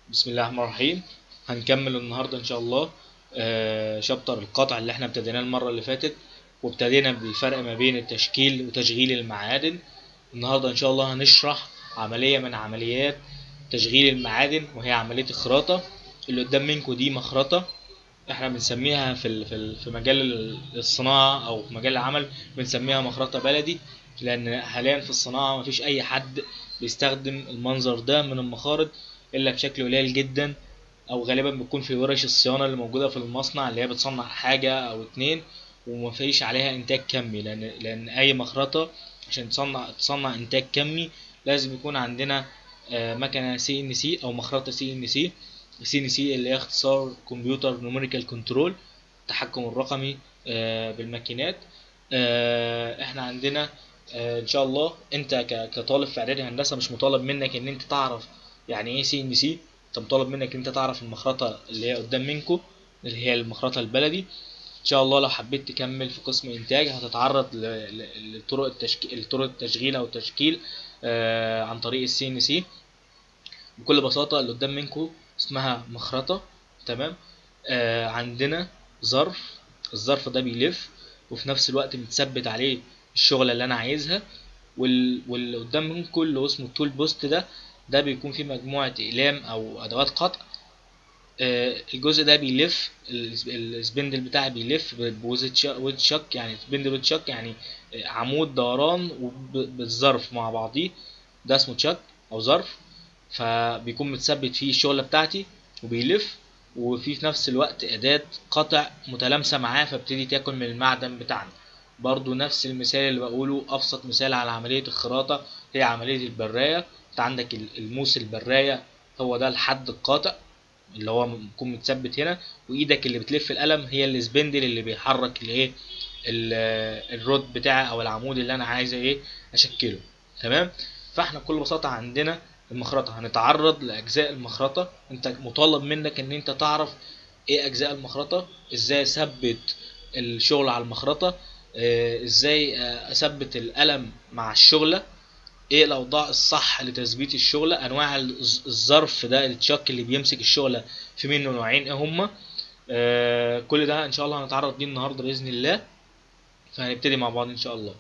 بسم الله الرحمن الرحيم هنكمل النهارده ان شاء الله آه، شابتر القطع اللي احنا ابتديناه المره اللي فاتت وابتدينا بالفرق ما بين التشكيل وتشغيل المعادن النهارده ان شاء الله هنشرح عمليه من عمليات تشغيل المعادن وهي عمليه الخراطه اللي قدام منكم دي مخرطه احنا بنسميها في ال- في ال- في مجال ال- الصناعه او في مجال العمل بنسميها مخرطه بلدي لان حاليا في الصناعه مفيش اي حد بيستخدم المنظر ده من المخارط الا بشكل قليل جدا او غالبا بتكون في ورش الصيانه اللي موجوده في المصنع اللي هي بتصنع حاجه او اتنين ومفيش عليها انتاج كمي لان لان اي مخرطه عشان تصنع تصنع انتاج كمي لازم يكون عندنا آه، مكنه سي ان سي او مخرطه سي ان سي سي ان سي اللي هي اختصار كمبيوتر نوميريكال كنترول التحكم الرقمي آه، بالماكينات آه، احنا عندنا آه، ان شاء الله انت ك- كطالب في اعدادي هندسه مش مطالب منك ان انت تعرف يعني ايه سي ان سي انت مطالب منك ان انت تعرف المخرطه اللي هي قدام منكم اللي هي المخرطه البلدي ان شاء الله لو حبيت تكمل في قسم انتاج هتتعرض ل- ل- لطرق التشكيل طرق التشغيل او التشكيل آه، عن طريق السي ان سي بكل بساطه اللي قدام منكم اسمها مخرطه تمام آه عندنا ظرف الظرف ده بيلف وفي نفس الوقت بتثبت عليه الشغله اللي انا عايزها وال... واللي قدام منكم اللي هو اسمه التول بوست ده ده بيكون فيه مجموعه اقلام او ادوات قطع آه، الجزء ده بيلف الس- السبندل بتاعي بيلف بوزد شك يعني سبندل ويد شك يعني آه، عمود دوران وب- بالظرف مع بعضيه ده اسمه تشك او ظرف فبيكون متثبت فيه الشغله بتاعتي وبيلف وفي في نفس الوقت اداه قطع متلامسه معاه فبتدي تاكل من المعدن بتاعنا برضو نفس المثال اللي بقوله ابسط مثال على عمليه الخراطه هي عمليه البرايه انت عندك ال- الموس البرايه هو ده الحد القاطع اللي هو بيكون متثبت هنا وايدك اللي بتلف القلم هي السبندل اللي بيحرك الايه ال- الرود بتاعي او العمود اللي انا عايز ايه اشكله تمام فاحنا بكل بساطه عندنا المخرطه هنتعرض لاجزاء المخرطه انت مطالب منك ان انت تعرف ايه اجزاء المخرطه ازاي اثبت الشغل على المخرطه آه، ازاي آه، اثبت القلم مع الشغله ايه الاوضاع الصح لتثبيت الشغله انواع الز- الظرف ده التشاك اللي بيمسك الشغله في منه نوعين ايه هما آه كل ده ان شاء الله هنتعرض ليه النهارده باذن الله فهنبتدي مع بعض ان شاء الله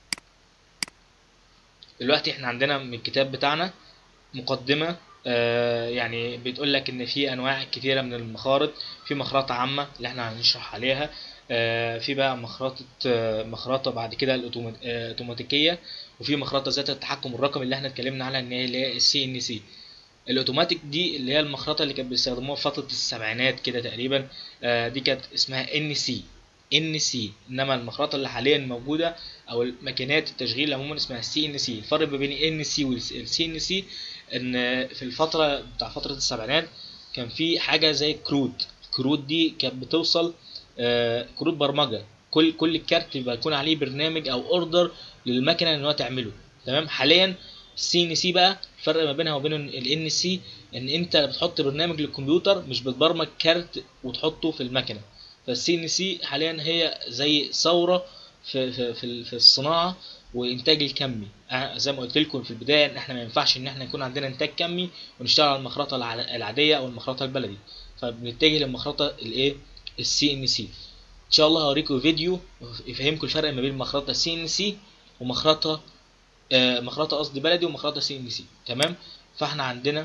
دلوقتي احنا عندنا من الكتاب بتاعنا مقدمة آه، يعني بتقول لك ان في انواع كتيرة من المخارط في مخرطة عامة اللي احنا هنشرح عليها آه، في بقى مخرطة آه، مخرطة بعد كده الأوتوما- آه، اوتوماتيكية وفي مخرطة ذات التحكم الرقمي اللي احنا اتكلمنا عنها ان هي اللي هي السي ان سي الاوتوماتيك دي اللي هي المخرطة اللي كانت بيستخدموها في فترة السبعينات كده تقريبا آه، دي كانت اسمها ان سي ان سي انما المخرطة اللي حاليا موجودة او الماكينات التشغيل عموما اسمها سي ان سي الفرق ما بين ان سي والسي ان سي ان في الفتره بتاع فتره السبعينات كان في حاجه زي كروت الكروت دي كانت بتوصل آه، كروت برمجه كل كل كارت بيبقى يكون عليه برنامج او اوردر للمكنه ان هو تعمله تمام حاليا السي ان سي بقى الفرق ما بينها وبين الان سي ان انت بتحط برنامج للكمبيوتر مش بتبرمج كارت وتحطه في المكنه فالسي ان سي حاليا هي زي ثوره في في في, في الصناعه وانتاج الكمي أه زي ما قلت لكم في البدايه ان احنا ما ينفعش ان احنا يكون عندنا انتاج كمي ونشتغل على المخرطه الع- العاديه او المخرطه البلدي فبنتجه للمخرطه الايه السي ان سي ان شاء الله هوريكم فيديو يفهمكم الفرق ما بين مخرطه سي ان سي ومخرطه آه مخرطه قصدي بلدي ومخرطه سي ان سي تمام فاحنا عندنا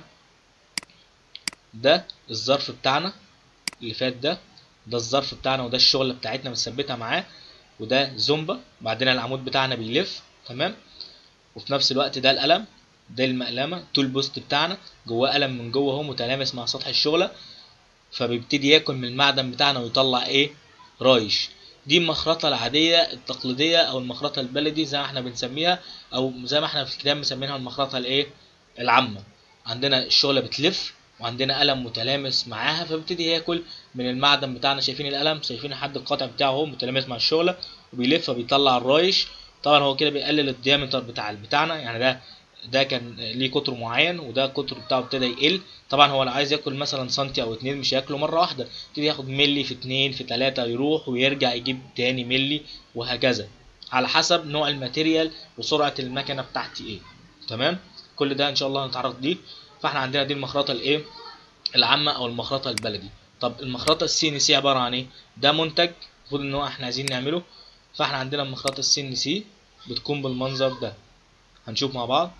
ده الظرف بتاعنا اللي فات ده ده الظرف بتاعنا وده الشغله بتاعتنا متثبته معاه وده زومبا بعدين العمود بتاعنا بيلف تمام وفي نفس الوقت ده القلم ده المقلمه تول بوست بتاعنا جواه قلم من جوه اهو متلامس مع سطح الشغله فبيبتدي ياكل من المعدن بتاعنا ويطلع ايه رايش دي المخرطة العادية التقليدية أو المخرطة البلدي زي ما احنا بنسميها أو زي ما احنا في الكتاب مسمينها المخرطة الإيه؟ العامة عندنا الشغلة بتلف وعندنا قلم متلامس معاها فبيبتدي ياكل من المعدن بتاعنا شايفين القلم شايفين الحد القاطع بتاعه اهو متلامس مع الشغلة وبيلف فبيطلع الرايش طبعا هو كده بيقلل الديامتر بتاع بتاعنا يعني ده ده كان ليه قطر معين وده القطر بتاعه ابتدى يقل طبعا هو لو عايز ياكل مثلا سنتي او اتنين مش هياكله مره واحده يبتدي ياخد ملي في اتنين في تلاته يروح ويرجع يجيب تاني ملي وهكذا على حسب نوع الماتيريال وسرعه المكنه بتاعتي ايه تمام كل ده ان شاء الله هنتعرض ليه فاحنا عندنا دي المخرطه الايه العامة او المخرطة البلدي طب المخرطة السي ان سي عبارة عن ايه ده منتج المفروض ان هو احنا عايزين نعمله فاحنا عندنا المخرطة السي ان سي بتكون بالمنظر ده هنشوف مع بعض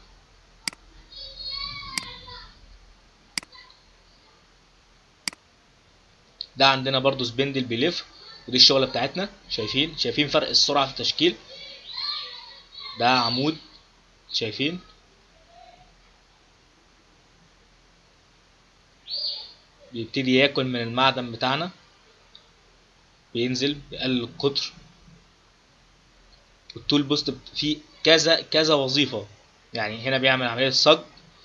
ده عندنا برضو سبندل بيلف ودي الشغلة بتاعتنا شايفين شايفين فرق السرعة في التشكيل ده عمود شايفين بيبتدي ياكل من المعدن بتاعنا بينزل بيقلل القطر والتول بوست فيه كذا كذا وظيفة يعني هنا بيعمل عملية صج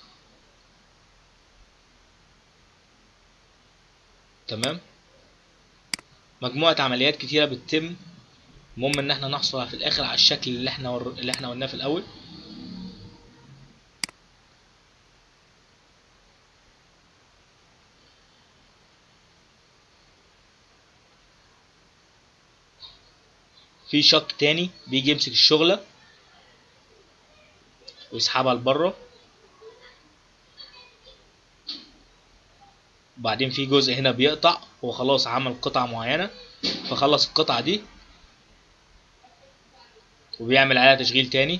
تمام مجموعة عمليات كتيرة بتتم المهم ان احنا نحصل في الاخر على الشكل اللي احنا ور... اللي احنا قلناه في الاول في شق تاني بيجي يمسك الشغلة ويسحبها لبره وبعدين في جزء هنا بيقطع هو خلاص عمل قطعة معينة فخلص القطعة دي وبيعمل عليها تشغيل تاني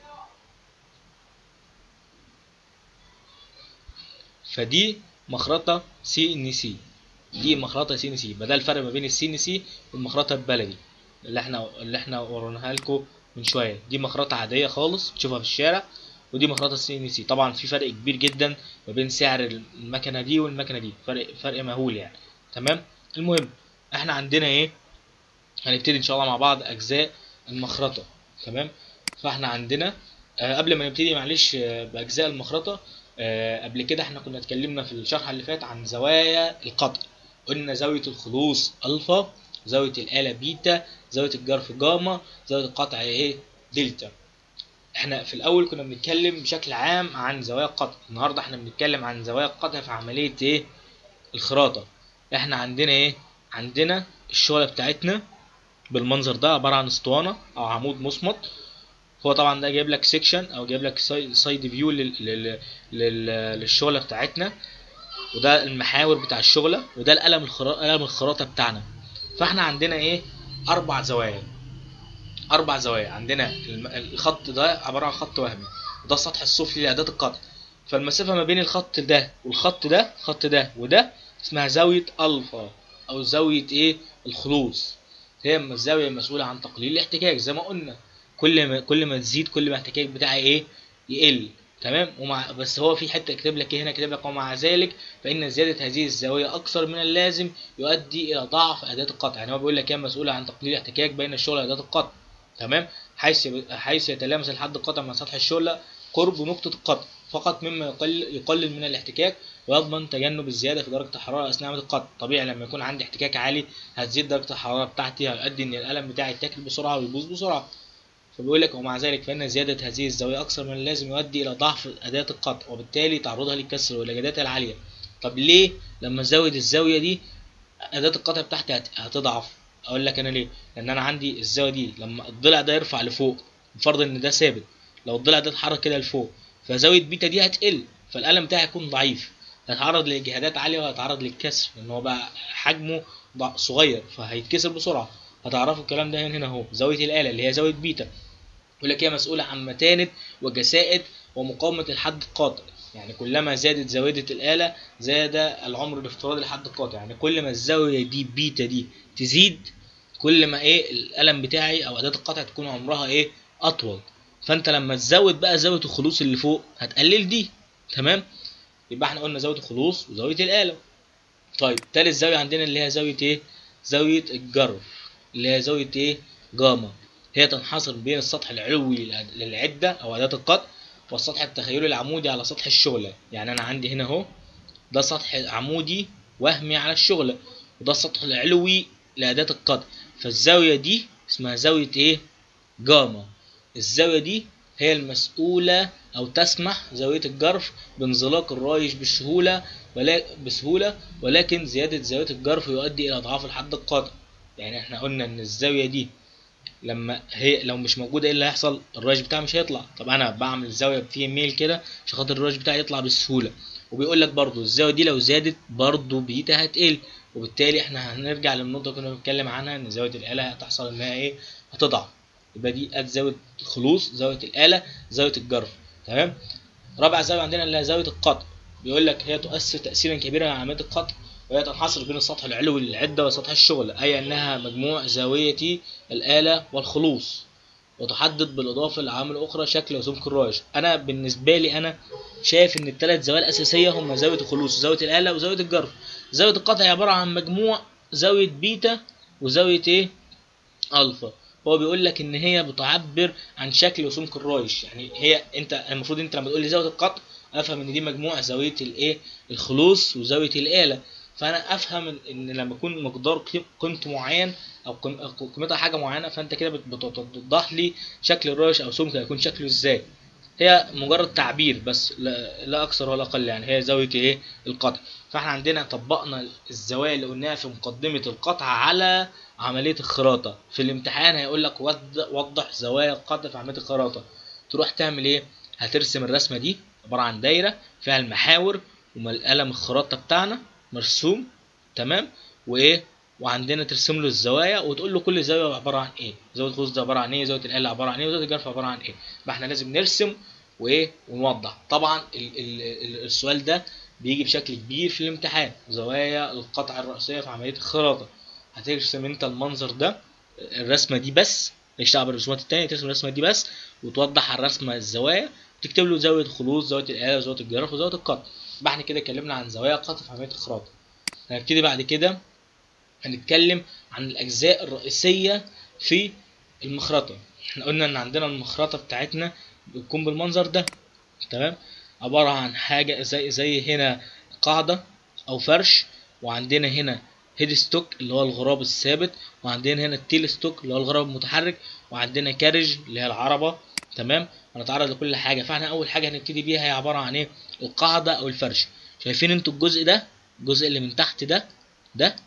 فدي مخرطة سي ان سي دي مخرطة سي ان سي بدل الفرق ما بين السي ان سي والمخرطة البلدي اللي احنا اللي احنا وريناها لكم من شوية دي مخرطة عادية خالص تشوفها في الشارع ودي مخرطة سي ان سي طبعا في فرق كبير جدا ما بين سعر المكنة دي والمكنة دي فرق فرق مهول يعني تمام المهم احنا عندنا ايه هنبتدي ان شاء الله مع بعض اجزاء المخرطة تمام فاحنا عندنا آه قبل ما نبتدي معلش آه باجزاء المخرطة آه قبل كده احنا كنا اتكلمنا في الشرح اللي فات عن زوايا القطع قلنا زاوية الخلوص الفا زاوية الآلة بيتا زاوية الجرف جاما زاوية القطع ايه دلتا احنا في الاول كنا بنتكلم بشكل عام عن زوايا القطع النهارده احنا بنتكلم عن زوايا القطع في عملية ايه الخراطة احنا عندنا ايه عندنا الشغلة بتاعتنا بالمنظر ده عبارة عن اسطوانة او عمود مصمت هو طبعا ده جايب لك سيكشن او جايب لك سايد فيو للشغلة بتاعتنا وده المحاور بتاع الشغلة وده القلم الخراطة قلم الخراطة بتاعنا فاحنا عندنا ايه اربع زوايا اربع زوايا عندنا الخط ده عباره عن خط وهمي وده السطح السفلي لاداه القطع فالمسافه ما بين الخط ده والخط ده الخط ده وده اسمها زاويه الفا او زاويه ايه الخلوص هي الزاويه المسؤوله عن تقليل الاحتكاك زي ما قلنا كل ما كل ما تزيد كل ما الاحتكاك بتاعي ايه يقل تمام ومع بس هو في حته كاتب لك ايه هنا كاتب لك ومع ذلك فان زياده هذه الزاويه اكثر من اللازم يؤدي الى ضعف اداه القطع يعني هو بيقول لك هي مسؤوله عن تقليل الاحتكاك بين الشغله واداه القطع تمام حيث حيث يتلامس الحد القطع مع سطح الشغله قرب نقطه القطع فقط مما يقلل يقلل من الاحتكاك ويضمن تجنب الزياده في درجه الحراره اثناء عمليه القطع طبيعي لما يكون عندي احتكاك عالي هتزيد درجه الحراره بتاعتي هيؤدي ان القلم بتاعي يتاكل بسرعه ويبوظ بسرعه فبيقول لك ومع ذلك فإن زيادة هذه الزاوية أكثر من اللازم يؤدي إلى ضعف أداة القطع وبالتالي تعرضها للكسر والإجادات العالية طب ليه لما أزود الزاوية دي أداة القطع بتاعتي هتضعف أقول لك أنا ليه لأن أنا عندي الزاوية دي لما الضلع ده يرفع لفوق بفرض إن ده ثابت لو الضلع ده اتحرك كده لفوق فزاوية بيتا دي هتقل فالقلم بتاعي هيكون ضعيف هيتعرض لإجهادات عالية وهيتعرض للكسر لأن هو بقى حجمه صغير فهيتكسر بسرعة هتعرفوا الكلام ده هنا اهو زاوية الآلة اللي هي زاوية بيتا يقول لك هي مسؤولة عن متانة وجسائد ومقاومة الحد القاطع يعني كلما زادت زاوية الآلة زاد العمر الافتراضي لحد القاطع يعني كل ما الزاوية دي بيتا دي تزيد كل ما ايه القلم بتاعي او أداة القطع تكون عمرها ايه أطول فأنت لما تزود بقى زاوية الخلوص اللي فوق هتقلل دي تمام يبقى احنا قلنا زاوية الخلوص وزاوية الآلة طيب تالت زاوية عندنا اللي هي زاوية ايه زاوية الجرف اللي هي زاوية ايه جاما هي تنحصر بين السطح العلوي للعدة أو أداة القطع والسطح التخيلي العمودي على سطح الشغلة يعني أنا عندي هنا أهو ده سطح عمودي وهمي على الشغلة وده السطح العلوي لأداة القطع فالزاوية دي اسمها زاوية إيه؟ جاما الزاوية دي هي المسؤولة أو تسمح زاوية الجرف بانزلاق الرايش بسهولة ولا بسهولة ولكن زيادة زاوية الجرف يؤدي إلى أضعاف الحد القاطع يعني احنا قلنا إن الزاوية دي لما هي لو مش موجوده ايه اللي هيحصل الرايش بتاعي مش هيطلع طب انا بعمل الزاويه في ميل كده عشان خاطر الرايش بتاعي يطلع بسهوله وبيقول لك برضو الزاويه دي لو زادت برضو بيتا هتقل وبالتالي احنا هنرجع للنقطه اللي كنا بنتكلم عنها ان زاويه الاله هتحصل انها ايه هتضعف يبقى دي ادي زاويه الخلوص زاويه الاله زاويه الجرف تمام رابع زاويه عندنا اللي هي زاويه القطع بيقول لك هي تؤثر تاثيرا كبيرا على عمليه القطع وهي تنحصر بين السطح العلوي للعده وسطح الشغل اي انها مجموع زاويه الاله والخلوص وتحدد بالاضافه لعوامل اخرى شكل وسمك الرايش انا بالنسبه لي انا شايف ان الثلاث زوايا الاساسيه هم زاويه الخلوص وزاويه الاله وزاويه الجرف زاويه القطع عباره عن مجموع زاويه بيتا وزاويه ايه الفا هو بيقول لك ان هي بتعبر عن شكل وسمك الرايش يعني هي انت المفروض انت لما تقول لي زاويه القطع افهم ان دي مجموع زاويه الايه الخلوص وزاويه الاله فانا افهم ان لما يكون مقدار قيم- قيمته معين او قيم- أو قيمتها حاجه معينه فانت كده بت- بتوضح لي شكل الرايش او سمك هيكون شكله ازاي هي مجرد تعبير بس لا, لا اكثر ولا اقل يعني هي زاويه ايه القطع فاحنا عندنا طبقنا الزوايا اللي قلناها في مقدمه القطع على عمليه الخراطه في الامتحان هيقول لك ود- وضح زوايا القطع في عمليه الخراطه تروح تعمل ايه هترسم الرسمه دي عباره عن دايره فيها المحاور والقلم الخراطه بتاعنا مرسوم تمام وايه وعندنا ترسم له الزوايا وتقول له كل زاويه عباره عن ايه زاويه الخوص دي عباره عن ايه زاويه القلة عباره عن ايه وزاويه الجرف عباره عن ايه يبقى احنا لازم نرسم وايه ونوضح طبعا ال ال ال السؤال ده بيجي بشكل كبير في الامتحان زوايا القطع الرئيسيه في عمليه الخراطه هترسم انت المنظر ده الرسمه دي بس ماليش دعوه بالرسومات التانية ترسم الرسمه دي بس وتوضح على الرسمه الزوايا تكتب له زاويه خلوص زاويه الآلة زاويه الجرف وزاويه القطع يبقى احنا كده اتكلمنا عن زوايا القطع في عمليه الخراطه هنبتدي بعد كده هنتكلم عن الاجزاء الرئيسيه في المخرطه احنا قلنا ان عندنا المخرطه بتاعتنا بتكون بالمنظر ده تمام عباره عن حاجه زي زي هنا قاعده او فرش وعندنا هنا هيد ستوك اللي هو الغراب الثابت وعندنا هنا التيل ستوك اللي هو الغراب المتحرك وعندنا كارج اللي هي العربه تمام هنتعرض لكل حاجه فاحنا اول حاجه هنبتدي بيها هي عباره عن ايه القاعده او الفرش شايفين انتوا الجزء ده الجزء اللي من تحت ده ده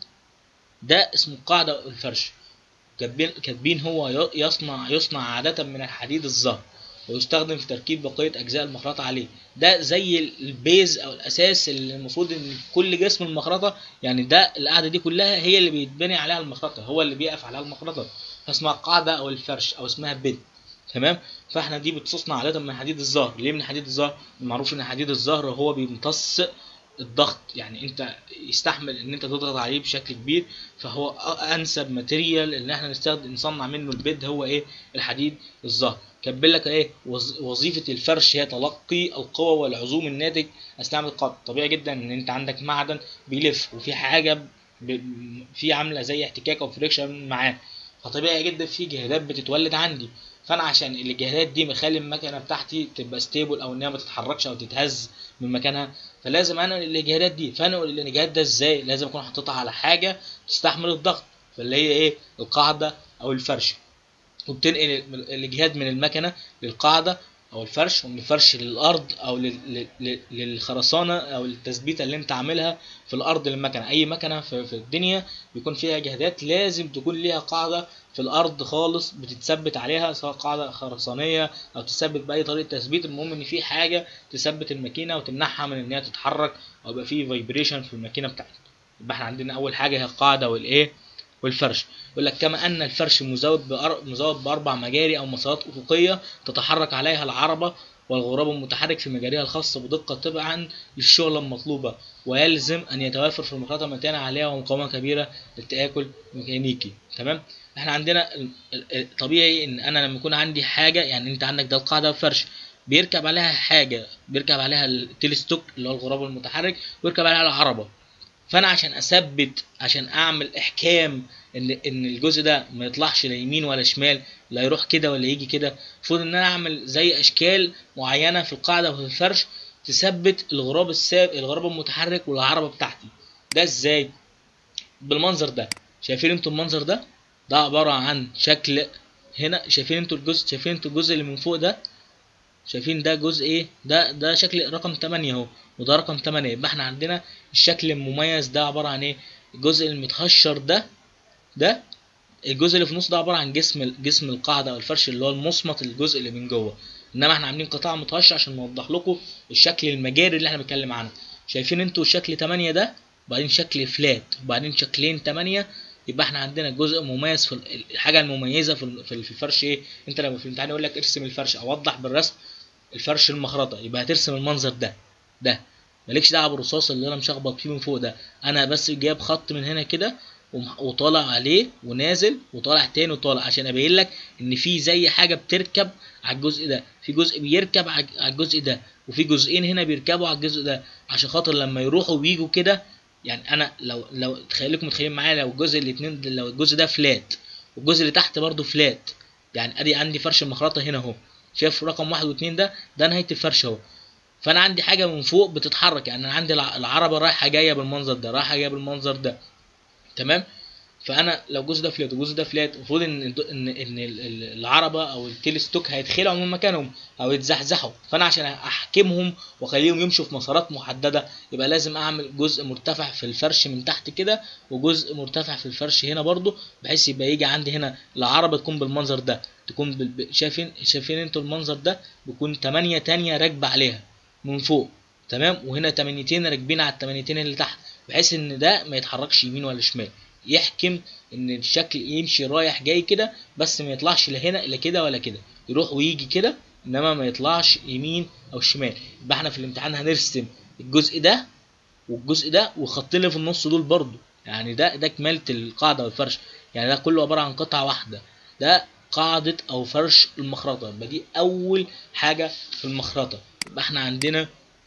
ده اسمه القاعده او الفرش كاتبين كاتبين هو ي- يصنع يصنع عاده من الحديد الزهر ويستخدم في تركيب بقيه اجزاء المخرطه عليه ده زي البيز او الاساس اللي المفروض ان كل جسم المخرطه يعني ده القاعده دي كلها هي اللي بيتبني عليها المخرطه هو اللي بيقف عليها المخرطه فاسمها القاعده او الفرش او اسمها بيد تمام فاحنا دي بتصنع عاده من حديد الزهر ليه من حديد الزهر معروف ان حديد الزهر هو بيمتص الضغط يعني انت يستحمل ان انت تضغط عليه بشكل كبير فهو انسب ماتيريال ان احنا نستخدم نصنع منه البيد هو ايه الحديد الزهر كاتبين لك ايه وظ- وظيفه الفرش هي تلقي القوى والعزوم الناتج اثناء عمل القطع طبيعي جدا ان انت عندك معدن بيلف وفي حاجه ب... في عامله زي احتكاك او فريكشن معاه فطبيعي جدا في جهادات بتتولد عندي فانا عشان الجهادات دي مخلي المكنه بتاعتي تبقى ستيبل او انها ما تتحركش او تتهز من مكانها فلازم انقل الاجهادات دي فانقل الاجهاد ده ازاي لازم اكون حاططها على حاجه تستحمل الضغط فاللي هي ايه القاعده او الفرش وبتنقل ال- الاجهاد من المكنه للقاعده او الفرش ومن الفرش للارض او لل- لل- لل- للخرسانه او التثبيته اللي انت عاملها في الارض للمكنه اي مكنه في, في الدنيا بيكون فيها اجهادات لازم تكون ليها قاعده في الارض خالص بتتثبت عليها سواء قاعده خرسانيه او تثبت باي طريقه تثبيت المهم ان في حاجه تثبت الماكينه وتمنعها من ان هي تتحرك او يبقى في فايبريشن في الماكينه بتاعتنا يبقى احنا عندنا اول حاجه هي القاعده والايه والفرش يقول لك كما ان الفرش مزود بأر... مزود باربع مجاري او مسارات افقيه تتحرك عليها العربه والغراب المتحرك في مجاريها الخاصه بدقه تبعا للشغله المطلوبه ويلزم ان يتوافر في المخرطه متانه عاليه ومقاومه كبيره للتاكل ميكانيكي تمام احنا عندنا ال- ال- طبيعي ان انا لما يكون عندي حاجه يعني انت عندك ده القاعده والفرش بيركب عليها حاجه بيركب عليها التلستوك اللي هو الغراب المتحرك ويركب عليها العربه فانا عشان اثبت عشان اعمل احكام ان ان الجزء ده ما يطلعش لا يمين ولا شمال لا يروح كده ولا يجي كده المفروض ان انا اعمل زي اشكال معينه في القاعده وفي الفرش تثبت الغراب الساب الغراب المتحرك والعربه بتاعتي ده ازاي بالمنظر ده شايفين انتوا المنظر ده ده عباره عن شكل هنا شايفين انتوا الجزء شايفين انتوا الجزء اللي من فوق ده شايفين ده جزء ايه ده ده شكل رقم 8 اهو وده رقم 8 يبقى احنا عندنا الشكل المميز ده عباره عن ايه الجزء المتهشر ده ده الجزء اللي في النص ده عباره عن جسم جسم القاعده او الفرش اللي هو المصمت الجزء اللي من جوه انما احنا عاملين قطاع متهشر عشان نوضح لكم الشكل المجاري اللي احنا بنتكلم عنه شايفين انتوا شكل 8 ده وبعدين شكل فلات وبعدين شكلين 8 يبقى احنا عندنا جزء مميز في ال- الحاجه المميزه في ال- في ال- في الفرش ايه انت لما في الامتحان يقول لك ارسم الفرش او وضح بالرسم الفرش المخرطه يبقى هترسم المنظر ده ده مالكش دعوه بالرصاص اللي انا مشخبط فيه من فوق ده انا بس جايب خط من هنا كده ومح- وطالع عليه ونازل وطالع تاني وطالع عشان ابين لك ان في زي حاجه بتركب على الجزء ده في جزء بيركب على على الجزء ده وفي جزئين هنا بيركبوا على الجزء ده عشان خاطر لما يروحوا ويجوا كده يعني انا لو لو تخيلكم متخيلين معايا لو الجزء الاتنين لو الجزء ده فلات والجزء اللي تحت برضه فلات يعني ادي عندي فرش المخرطه هنا اهو شايف رقم واحد واتنين ده ده نهايه الفرش اهو فانا عندي حاجه من فوق بتتحرك يعني انا عندي الع- العربه رايحه جايه بالمنظر ده رايحه جايه بالمنظر ده تمام فانا لو الجزء ده فلات والجزء ده فلات المفروض ان ان ان ال- ال- العربه او التلستوك هيتخلعوا من مكانهم او يتزحزحوا فانا عشان احكمهم واخليهم يمشوا في مسارات محدده يبقى لازم اعمل جزء مرتفع في الفرش من تحت كده وجزء مرتفع في الفرش هنا برضو بحيث يبقى يجي عندي هنا العربه تكون بالمنظر ده تكون بال... ب- شايفين شايفين انتوا المنظر ده بيكون تمانية تانية راكبه عليها من فوق تمام وهنا تمانيتين راكبين على التمانيتين اللي تحت بحيث ان ده ما يتحركش يمين ولا شمال يحكم ان الشكل يمشي رايح جاي كده بس ما يطلعش لا هنا لا كده ولا كده يروح ويجي كده انما ما يطلعش يمين او شمال يبقى احنا في الامتحان هنرسم الجزء ده والجزء ده وخطين اللي في النص دول برضو يعني ده ده كمالة القاعدة والفرش يعني ده كله عبارة عن قطعة واحدة ده قاعدة أو فرش المخرطة يبقى دي أول حاجة في المخرطة يبقى احنا عندنا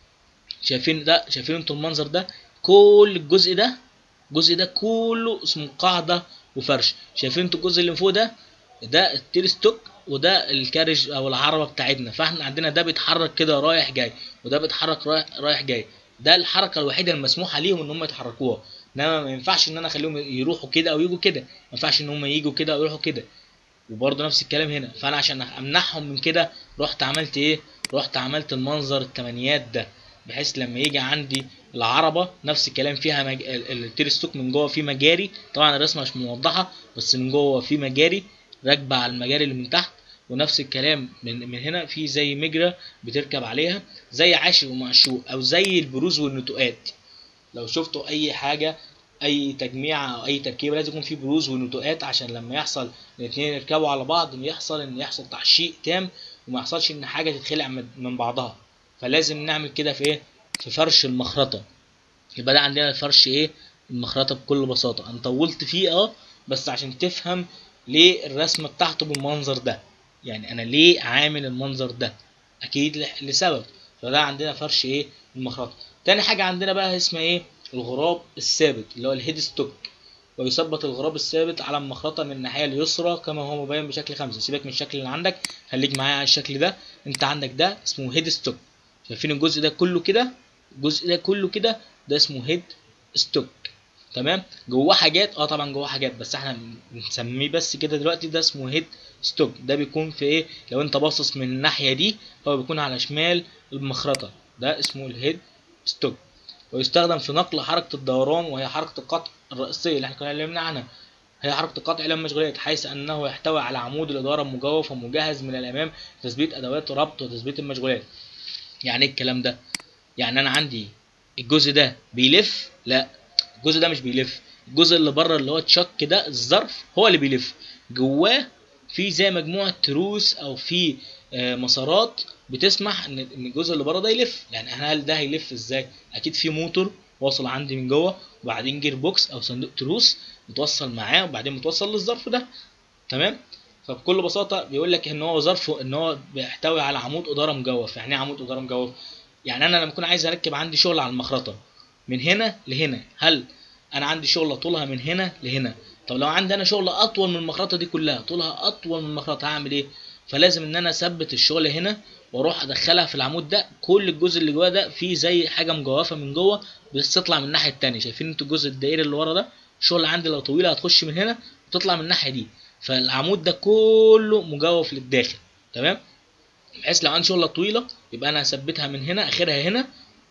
شايفين ده شايفين انتوا المنظر ده كل الجزء ده الجزء ده كله اسمه قاعدة وفرش شايفين انتوا الجزء اللي من فوق ده ده التيرستوك وده الكارج او العربة بتاعتنا فاحنا عندنا ده بيتحرك كده رايح جاي وده بيتحرك رايح, رايح جاي ده الحركة الوحيدة المسموحة ليهم ان هم يتحركوها انما ما ينفعش ان انا اخليهم يروحوا كده او يجوا كده ما ينفعش ان هم يجوا كده او يروحوا كده وبرضه نفس الكلام هنا فانا عشان امنعهم من كده رحت عملت ايه رحت عملت المنظر التمانيات ده بحيث لما يجي عندي العربة نفس الكلام فيها مج... ال- ال- التيرستوك من جوه فيه مجاري طبعا الرسمة مش موضحة بس من جوه فيه مجاري راكبة على المجاري اللي من تحت ونفس الكلام من من هنا في زي مجرى بتركب عليها زي عاشق ومعشوق او زي البروز والنتوءات لو شفتوا اي حاجة اي تجميع او اي تركيبه لازم يكون في بروز ونتوءات عشان لما يحصل الاثنين يركبوا على بعض يحصل ان يحصل تعشيق تام وما يحصلش ان حاجه تتخلع من من بعضها فلازم نعمل كده في ايه في فرش المخرطه يبقى ده عندنا الفرش ايه المخرطه بكل بساطه انا طولت فيه اه بس عشان تفهم ليه الرسمه بتاعته بالمنظر ده يعني انا ليه عامل المنظر ده اكيد لح- لسبب فده عندنا فرش ايه المخرطه تاني حاجه عندنا بقى اسمها ايه الغراب الثابت اللي هو الهيد ستوك ويثبت الغراب الثابت على المخرطة من الناحية اليسرى كما هو مبين بشكل خمسة سيبك من الشكل اللي عندك خليك معايا على الشكل ده انت عندك ده اسمه هيد ستوك شايفين الجزء ده كله كده الجزء ده كله كده ده اسمه هيد ستوك تمام جواه حاجات اه طبعا جواه حاجات بس احنا بنسميه بس كده دلوقتي ده اسمه هيد ستوك ده بيكون في ايه لو انت باصص من الناحية دي هو بيكون على شمال المخرطة ده اسمه الهيد ستوك ويستخدم في نقل حركة الدوران وهي حركة القطع الرئيسية اللي احنا كنا اتكلمنا عنها هي حركة القطع إلى المشغولات حيث أنه يحتوي على عمود الإدارة مجوف ومجهز من الأمام لتثبيت أدوات ربط وتثبيت المشغولات يعني إيه الكلام ده؟ يعني أنا عندي الجزء ده بيلف؟ لا الجزء ده مش بيلف الجزء اللي بره اللي هو تشك ده الظرف هو اللي بيلف جواه في زي مجموعة تروس أو في آه، مسارات بتسمح ان ان الجزء اللي بره ده يلف يعني هل ده هيلف ازاي اكيد في موتور واصل عندي من جوه وبعدين جير بوكس او صندوق تروس متوصل معاه وبعدين متوصل للظرف ده تمام فبكل بساطه بيقول لك ان هو ظرف ان هو بيحتوي على عمود اداره مجوف يعني ايه عمود اداره مجوف يعني انا لما اكون عايز اركب عندي شغل على المخرطه من هنا لهنا هل انا عندي شغله طولها من هنا لهنا طب لو عندي انا شغله اطول من المخرطه دي كلها طولها اطول من المخرطه هعمل ايه فلازم ان انا اثبت الشغل هنا واروح ادخلها في العمود ده كل الجزء اللي جواه ده فيه زي حاجه مجوفه من جوه بس تطلع من الناحيه التانية شايفين انتوا الجزء الدائري اللي ورا ده الشغل عندي لو طويله هتخش من هنا وتطلع من الناحيه دي فالعمود ده كله مجوف للداخل تمام بحيث لو عندي شغله طويله يبقى انا هثبتها من هنا اخرها هنا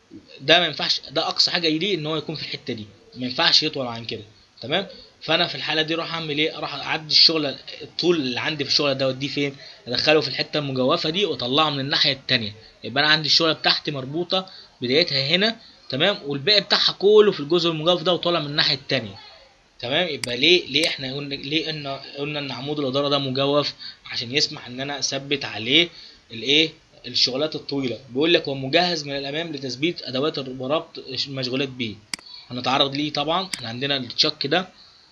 ده ما ينفعش ده اقصى حاجه يليه ان هو يكون في الحته دي ما ينفعش يطول عن كده تمام فانا في الحاله دي اروح اعمل ايه اروح اعدي الشغل الطول اللي عندي في الشغل ده اوديه فين ادخله في الحته المجوفه دي واطلعه من الناحيه التانية يبقى انا عندي الشغله بتاعتي مربوطه بدايتها هنا تمام والباقي بتاعها كله في الجزء المجوف ده وطالع من الناحيه التانية تمام يبقى ليه ليه احنا قلنا ليه ان قلنا ان عمود الاداره ده مجوف عشان يسمح ان انا اثبت عليه الايه الشغلات الطويله بيقول لك هو مجهز من الامام لتثبيت ادوات وربط المشغولات بيه هنتعرض ليه طبعا احنا عندنا التشك ده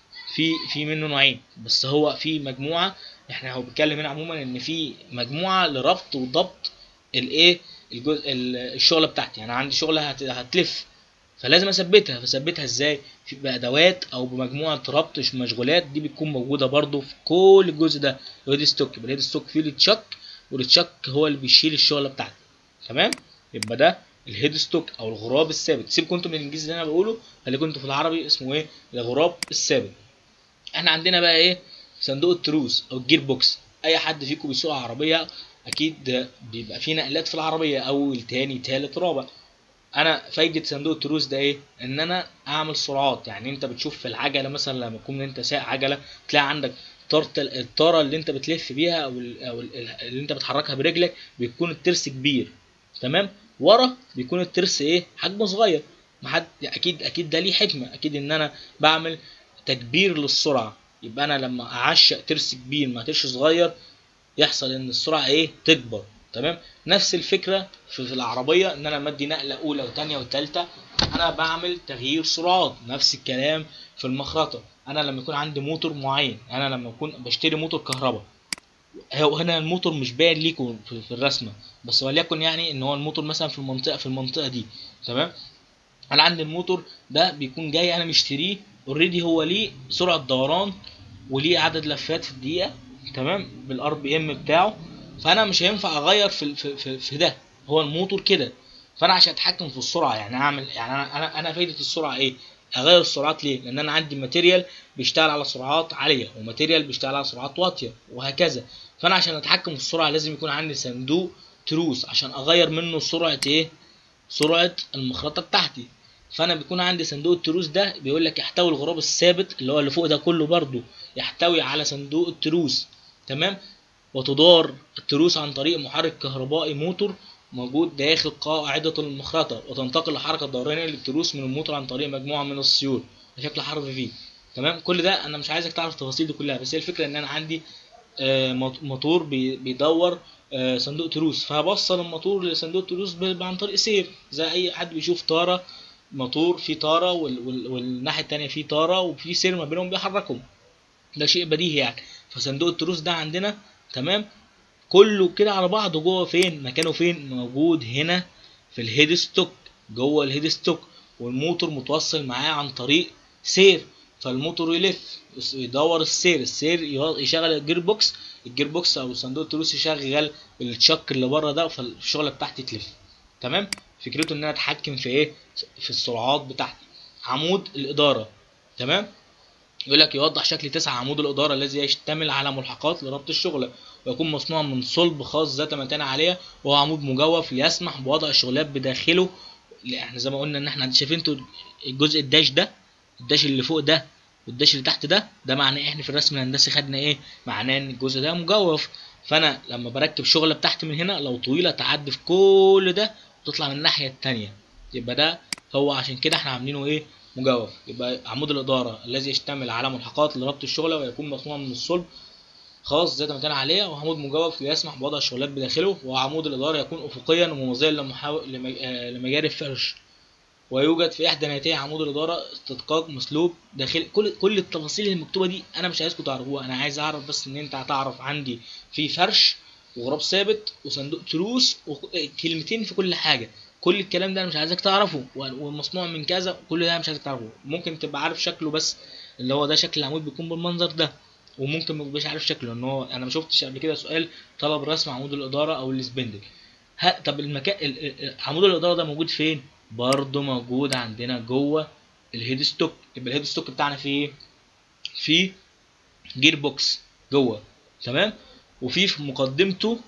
في في منه نوعين بس هو في مجموعه احنا هو بيتكلم هنا عموما ان في مجموعه لربط وضبط الايه الجزء الشغله بتاعتي انا عندي شغله هت- هتلف فلازم اثبتها فاثبتها ازاي في بادوات او بمجموعه ربط مشغولات دي بتكون موجوده برضو في كل الجزء ده الهيد ستوك يبقى الهيد ستوك فيه التشك والتشك هو اللي بيشيل الشغله بتاعتي تمام يبقى ده الهيد ستوك او الغراب الثابت سيبكم انتوا من الانجليزي اللي انا بقوله خليكم انتوا في العربي اسمه ايه الغراب الثابت احنا عندنا بقى ايه صندوق التروس او الجير بوكس اي حد فيكم بيسوق عربيه اكيد بيبقى فيه نقلات في العربيه اول تاني تالت رابع انا فايده صندوق التروس ده ايه ان انا اعمل سرعات يعني انت بتشوف في العجله مثلا لما تكون انت سايق عجله تلاقي عندك طارة الطاره اللي انت بتلف بيها او ال او ال اللي انت بتحركها برجلك بيكون الترس كبير تمام ورا بيكون الترس ايه حجمه صغير ما حد اكيد اكيد ده ليه حكمه اكيد ان انا بعمل تكبير للسرعه يبقى انا لما اعشق ترس كبير مع ترس صغير يحصل ان السرعه ايه تكبر تمام نفس الفكره في, في العربيه ان انا مدي نقله اولى وثانيه وثالثه انا بعمل تغيير سرعات نفس الكلام في المخرطه انا لما يكون عندي موتور معين انا لما اكون بشتري موتور كهرباء هو هنا الموتور مش باين ليكم في, في الرسمه بس وليكن يعني ان هو الموتور مثلا في المنطقه في المنطقه دي تمام انا عندي الموتور ده بيكون جاي انا مشتريه اوريدي هو ليه سرعه دوران وليه عدد لفات في الدقيقه تمام بالار بي ام بتاعه فانا مش هينفع اغير في في في, في ده هو الموتور كده فانا عشان اتحكم في السرعه يعني اعمل يعني انا انا انا فايده السرعه ايه اغير السرعات ليه لان انا عندي ماتيريال بيشتغل على سرعات عاليه وماتيريال بيشتغل على سرعات واطيه وهكذا فانا عشان اتحكم في السرعه لازم يكون عندي صندوق تروس عشان اغير منه سرعه ايه سرعه المخرطه بتاعتي فانا بيكون عندي صندوق التروس ده بيقول لك يحتوي الغراب الثابت اللي هو اللي فوق ده كله برضو يحتوي على صندوق التروس تمام وتدار التروس عن طريق محرك كهربائي موتور موجود داخل قاعدة المخرطة وتنتقل الحركة الدورانية للتروس من الموتور عن طريق مجموعة من السيول بشكل حرف في تمام كل ده انا مش عايزك تعرف التفاصيل دي كلها بس هي الفكرة ان انا عندي آه موتور بيدور آه صندوق تروس فهبصل الموتور لصندوق تروس عن طريق سير زي اي حد بيشوف طارة موتور فيه طارة وال... وال... والناحية التانية فيه طارة وفي سير ما بينهم بيحركهم ده شيء بديهي يعني فصندوق التروس ده عندنا تمام كله كده على بعضه جوه فين مكانه فين موجود هنا في الهيد ستوك جوه الهيد ستوك والموتور متوصل معاه عن طريق سير فالموتور يلف يدور السير السير يشغل الجير بوكس الجير بوكس او صندوق التروس يشغل التشك اللي بره ده فالشغله بتاعتي تلف تمام فكرته ان انا اتحكم في ايه في السرعات بتاعتي عمود الاداره تمام يقول لك يوضح شكل تسعة عمود الإدارة الذي يشتمل على ملحقات لربط الشغلة ويكون مصنوع من صلب خاص ذات متانة عالية وهو عمود مجوف ليسمح بوضع الشغلات بداخله احنا زي ما قلنا ان احنا شايفين انتوا الجزء الداش ده الداش اللي فوق ده والداش اللي تحت ده ده معناه احنا في الرسم الهندسي خدنا ايه معناه ان الجزء ده مجوف فانا لما بركب شغله بتاعتي من هنا لو طويله تعدي في كل ده وتطلع من الناحيه التانية يبقى ده هو عشان كده احنا عاملينه ايه مجوف يبقى عمود الإدارة الذي يشتمل على ملحقات لربط الشغلة ويكون مصنوع من الصلب خاص ذات متانة عالية وعمود مجوف ليسمح بوضع الشغلات بداخله وعمود الإدارة يكون أفقيا ومماثلا لمحاو... لمجاري الفرش ويوجد في إحدى نهايتي عمود الإدارة استدقاق مسلوب داخل كل كل التفاصيل المكتوبة دي أنا مش عايزكم تعرفوها أنا عايز أعرف بس إن أنت هتعرف عندي في فرش وغراب ثابت وصندوق تروس وكلمتين في كل حاجة كل الكلام ده انا مش عايزك تعرفه ومصنوع من كذا كل ده مش عايزك تعرفه ممكن تبقى عارف شكله بس اللي هو ده شكل العمود بيكون بالمنظر ده وممكن ما تبقاش عارف شكله ان هو انا ما شفتش قبل كده سؤال طلب رسم عمود الاداره او السبندل ها طب المكان عمود الاداره ده موجود فين برضه موجود عندنا جوه الهيد ستوك يبقى الهيد ستوك بتاعنا فيه ايه في جير بوكس جوه تمام وفي في مقدمته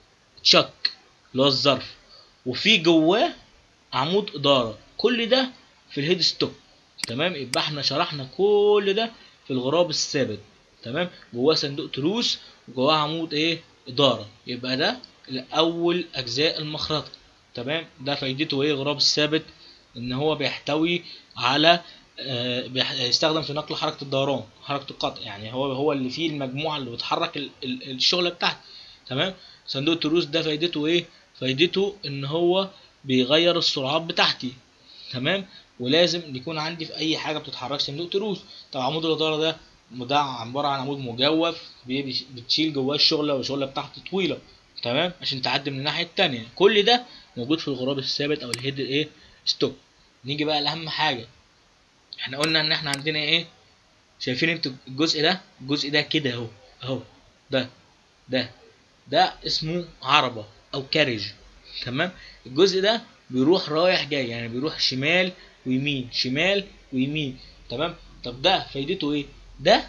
تشك اللي هو الظرف وفي جواه عمود اداره كل ده في الهيد ستوك تمام يبقى احنا شرحنا كل ده في الغراب الثابت تمام جواه صندوق تروس وجواه عمود ايه اداره يبقى ده الاول اجزاء المخرطه تمام ده فايدته ايه غراب الثابت ان هو بيحتوي على آه، بيح- يستخدم في نقل حركه الدوران حركه القطع يعني هو هو اللي فيه المجموعه اللي بتحرك ال- ال- الشغله بتاعتي تمام صندوق التروس ده فايدته ايه فايدته ان هو بيغير السرعات بتاعتي تمام ولازم يكون عندي في اي حاجه بتتحرك صندوق تروس طب عمود الاداره ده ده عباره عن عمود مجوف بي- بيش- بتشيل جواه الشغله والشغله بتاعته طويله تمام عشان تعدي من الناحيه التانية كل ده موجود في الغراب الثابت او الهيد ايه ستوب نيجي بقى لاهم حاجه احنا قلنا ان احنا عندنا ايه شايفين انتوا الجزء ده الجزء ده كده اهو اهو ده ده ده اسمه عربة او كارج تمام الجزء ده بيروح رايح جاي يعني بيروح شمال ويمين شمال ويمين تمام طب ده فايدته ايه ده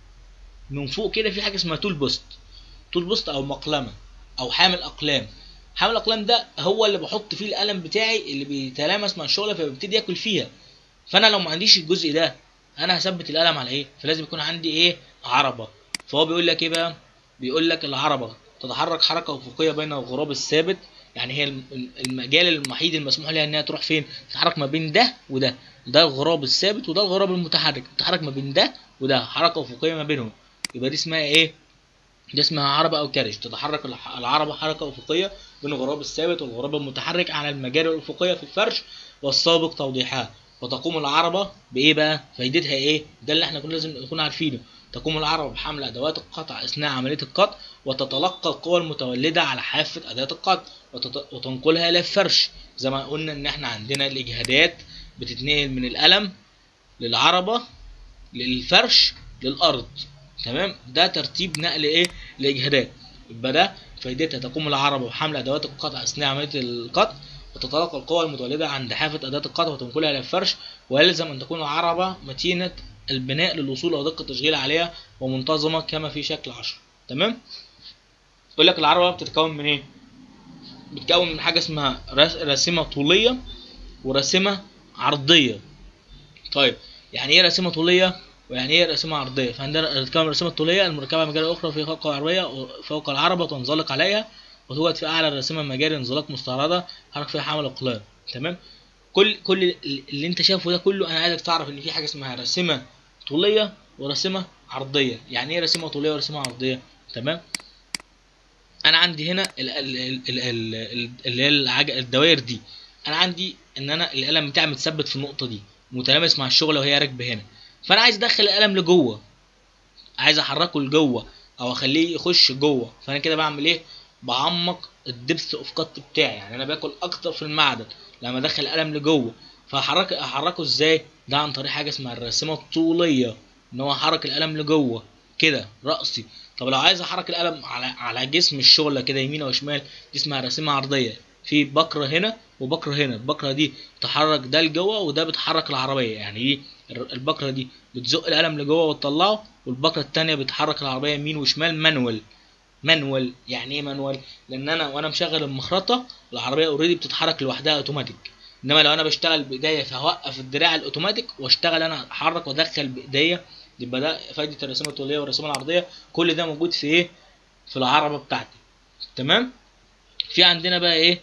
من فوق كده في حاجه اسمها تول بوست تول بوست او مقلمه او حامل اقلام حامل الاقلام ده هو اللي بحط فيه القلم بتاعي اللي بيتلامس مع الشغله فبيبتدي ياكل فيها فانا لو ما عنديش الجزء ده انا هثبت القلم على ايه فلازم يكون عندي ايه عربه فهو بيقول لك ايه بقى بيقول لك العربه تتحرك حركه افقيه بين الغراب الثابت يعني هي الم- المجال الوحيد المسموح لها انها تروح فين تتحرك ما بين ده وده ده الغراب الثابت وده الغراب المتحرك تتحرك ما بين ده وده حركه افقيه ما بينهم يبقى دي اسمها ايه دي اسمها عربة أو كارج تتحرك الح- العربة حركة أفقية بين الغراب الثابت والغراب المتحرك على المجال الأفقية في الفرش والسابق توضيحها وتقوم العربة بإيه بقى؟ فايدتها إيه؟ ده اللي إحنا كنا لازم نكون عارفينه تقوم العربة بحمل أدوات القطع أثناء عملية القطع وتتلقى القوى المتولدة على حافة أداة القطع وتت... وتنقلها إلى الفرش زي ما قلنا إن إحنا عندنا الإجهادات بتتنقل من القلم للعربة للفرش للأرض تمام ده ترتيب نقل ايه الاجهادات يبقى ده فايدتها تقوم العربه بحمل ادوات القطع اثناء عمليه القطع وتتلقى القوى المتولده عند حافه اداه القطع وتنقلها الى الفرش ويلزم ان تكون العربه متينه البناء للوصول الى دقه التشغيل عليها ومنتظمه كما في شكل 10 تمام يقول لك العربه بتتكون من ايه بتتكون من حاجه اسمها رس- راسمه طوليه وراسمه عرضيه طيب يعني ايه راسمه طوليه ويعني ايه راسمه عرضيه فعندنا الكاميرا الراسمه الطوليه المركبه مجال اخرى في فوق العربيه فوق العربه تنزلق عليها وتوجد في اعلى الراسمه مجال انزلاق مستعرضه حرك فيها حمل اقلام تمام كل كل اللي انت شايفه ده كله انا عايزك تعرف ان في حاجه اسمها راسمه طوليه وراسمه عرضيه يعني ايه راسمه طوليه وراسمه عرضيه تمام انا عندي هنا ال- ال- ال- ال- ال- ال- اللي هي العج- الدوائر دي انا عندي ان انا القلم بتاعي متثبت في النقطه دي متلامس مع الشغله وهي راكبه هنا فانا عايز ادخل القلم لجوه عايز احركه لجوه او اخليه يخش جوه فانا كده بعمل ايه بعمق الدبث اوف كات بتاعي يعني انا باكل اكتر في المعدن لما ادخل القلم لجوه فاحرك احركه ازاي ده عن طريق حاجه اسمها الراسمه الطوليه ان هو حرك القلم لجوه كده راسي طب لو عايز احرك القلم على على جسم الشغله كده يمين او شمال دي اسمها راسمه عرضيه في بكره هنا وبكره هنا البكره دي تحرك ده لجوه وده بتحرك العربيه يعني دي الر- البكره دي بتزق القلم لجوه وتطلعه والبكره التانية بتحرك العربيه يمين وشمال مانوال مانوال يعني ايه مانوال لان انا وانا مشغل المخرطه العربيه اوريدي بتتحرك لوحدها اوتوماتيك انما لو انا بشتغل بايديا فهوقف الدراع الاوتوماتيك واشتغل انا احرك وادخل بايديا يبقى ده فايده الرسومه الطوليه والرسومه العرضيه كل ده موجود في ايه في العربه بتاعتي تمام في عندنا بقى ايه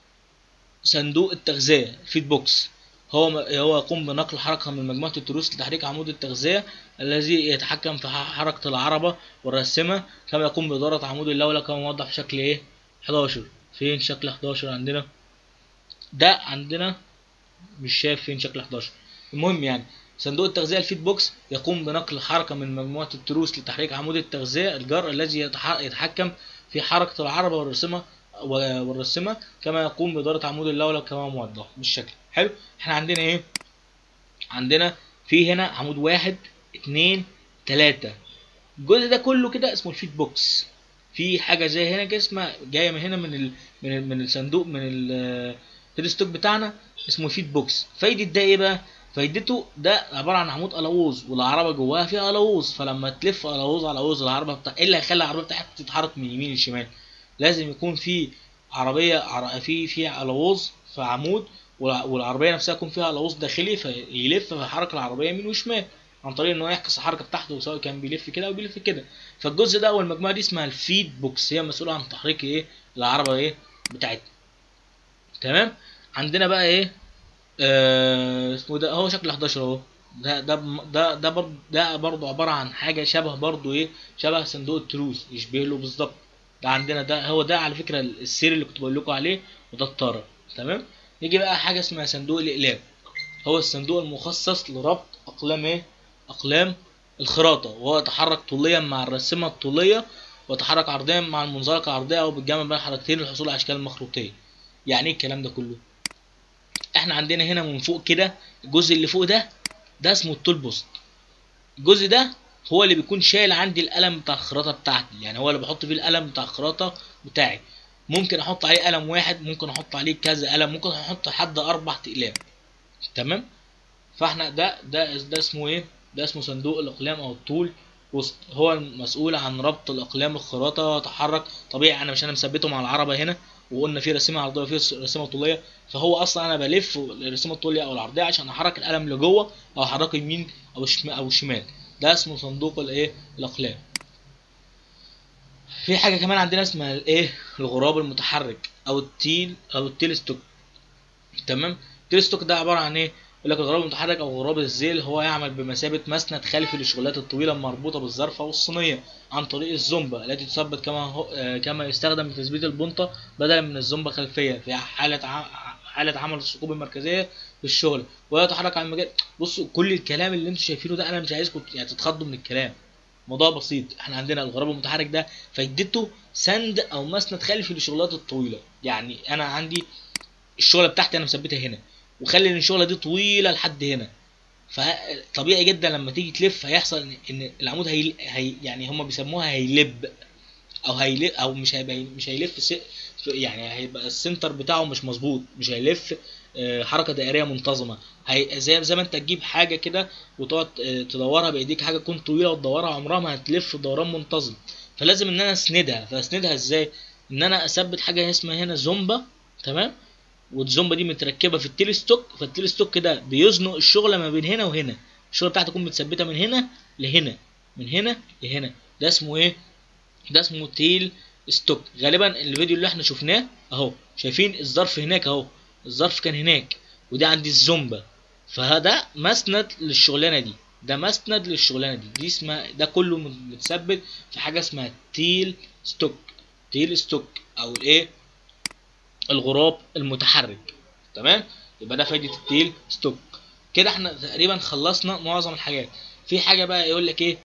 صندوق التغذيه فيد بوكس هو هو يقوم بنقل حركه من مجموعه التروس لتحريك عمود التغذيه الذي يتحكم في ح- حركه العربه والرسمه كما يقوم باداره عمود اللولة كما موضح في شكل ايه 11 فين شكل 11 عندنا ده عندنا مش شايف فين شكل 11 المهم يعني صندوق التغذية الفيد بوكس يقوم بنقل حركة من مجموعة التروس لتحريك عمود التغذية الجار الذي يتح- يتحكم في حركة العربة والرسمة و- والرسمة كما يقوم بإدارة عمود اللولة كما موضح بالشكل حلو احنا عندنا ايه عندنا في هنا عمود واحد اتنين تلاتة الجزء ده كله كده اسمه الفيد بوكس في حاجة زي هنا كده اسمها جاية من هنا من ال من ال من الصندوق من ال الفيد ستوك بتاعنا اسمه الفيد بوكس فايدة ده ايه بقى فايدته ده عبارة عن عمود ألووز والعربة جواها فيها ألووز فلما تلف ألووز على ألووز العربة بتاع ايه اللي هيخلي العربية بتاعتك تتحرك من يمين لشمال لازم يكون في عربية عر- في في ألووز في عمود والع- والعربية نفسها يكون فيها ألووز داخلي فيلف فيحرك العربية يمين وشمال عن طريق ان هو يعكس الحركه بتاعته سواء كان بيلف كده او بيلف كده فالجزء ده والمجموعه دي اسمها الفيد بوكس هي مسؤوله عن تحريك ايه العربه ايه بتاعتنا تمام عندنا بقى ايه آه اسمه ده هو شكل 11 اهو ده ده ده ده برضه ده برضه عباره عن حاجه شبه برضه ايه شبه صندوق التروس يشبه له بالظبط ده عندنا ده هو ده على فكره السير اللي كنت بقول لكم عليه وده الطاره تمام يجي بقى حاجه اسمها صندوق الاقلام هو الصندوق المخصص لربط اقلام ايه اقلام الخراطه وهو يتحرك طوليا مع الرسمه الطوليه ويتحرك عرضيا مع المنزلقه العرضيه او بالجمع بين الحركتين للحصول على اشكال مخروطيه يعني ايه الكلام ده كله احنا عندنا هنا من فوق كده الجزء اللي فوق ده ده اسمه التول بوست الجزء ده هو اللي بيكون شايل عندي القلم بتاع الخراطه بتاعتي يعني هو اللي بحط فيه القلم بتاع الخراطه بتاعي ممكن احط عليه قلم واحد ممكن احط عليه كذا قلم ممكن احط حد اربع اقلام تمام فاحنا ده ده ده اسمه ايه ده اسمه صندوق الاقلام او الطول وسط هو المسؤول عن ربط الاقلام الخراطه وتحرك طبيعي انا مش انا مثبته مع العربه هنا وقلنا في رسيمه عرضيه وفي رسيمه طوليه فهو اصلا انا بلف الرسيمه الطوليه او العرضيه عشان احرك القلم لجوه او احركه يمين او شمال او شمال ده اسمه صندوق الايه الاقلام في حاجه كمان عندنا اسمها الايه الغراب المتحرك او التيل او التيلستوك تمام التيلستوك ده عباره عن ايه يقول لك الغراب المتحرك او غراب الذيل هو يعمل بمثابه مسند خلفي للشغلات الطويله المربوطه بالظرفه والصينيه عن طريق الزومبا التي تثبت كما هو آه كما يستخدم لتثبيت البنطه بدلا من الزومبا خلفيه في حاله ع... حاله عمل الثقوب المركزيه في الشغل ويتحرك على المجال بصوا كل الكلام اللي انتم شايفينه ده انا مش عايزكم يعني تتخضوا من الكلام موضوع بسيط احنا عندنا الغراب المتحرك ده فايدته سند او مسند خلفي للشغلات الطويله يعني انا عندي الشغله بتاعتي انا مثبتها هنا وخلي ان الشغله دي طويله لحد هنا فطبيعي جدا لما تيجي تلف هيحصل ان, إن العمود هي... هي يعني هم بيسموها هيلب او هيلف او مش هيبقى مش هيلف س... يعني هيبقى السنتر بتاعه مش مظبوط مش هيلف حركه دائريه منتظمه هي زي زي ما انت تجيب حاجه كده وتقعد تدورها بايديك حاجه تكون طويله وتدورها عمرها ما هتلف دوران منتظم فلازم ان انا اسندها فاسندها ازاي ان انا اثبت حاجه اسمها هنا زومبا تمام والزومبا دي متركبه في التليستوك فالتليستوك كده بيزنق الشغله ما بين هنا وهنا الشغله بتاعتي تكون متثبته من هنا لهنا من هنا لهنا ده اسمه ايه ده اسمه تيل ستوك غالبا الفيديو اللي احنا شفناه اهو شايفين الظرف هناك اهو الظرف كان هناك ودي عندي الزومبا فده مسند للشغلانه دي ده مسند للشغلانه دي دي اسمها ده كله متثبت في حاجه اسمها تيل ستوك تيل ستوك او الايه الغراب المتحرك تمام يبقى ده فايده التيل ستوك كده احنا تقريبا خلصنا معظم الحاجات في حاجه بقى يقول لك ايه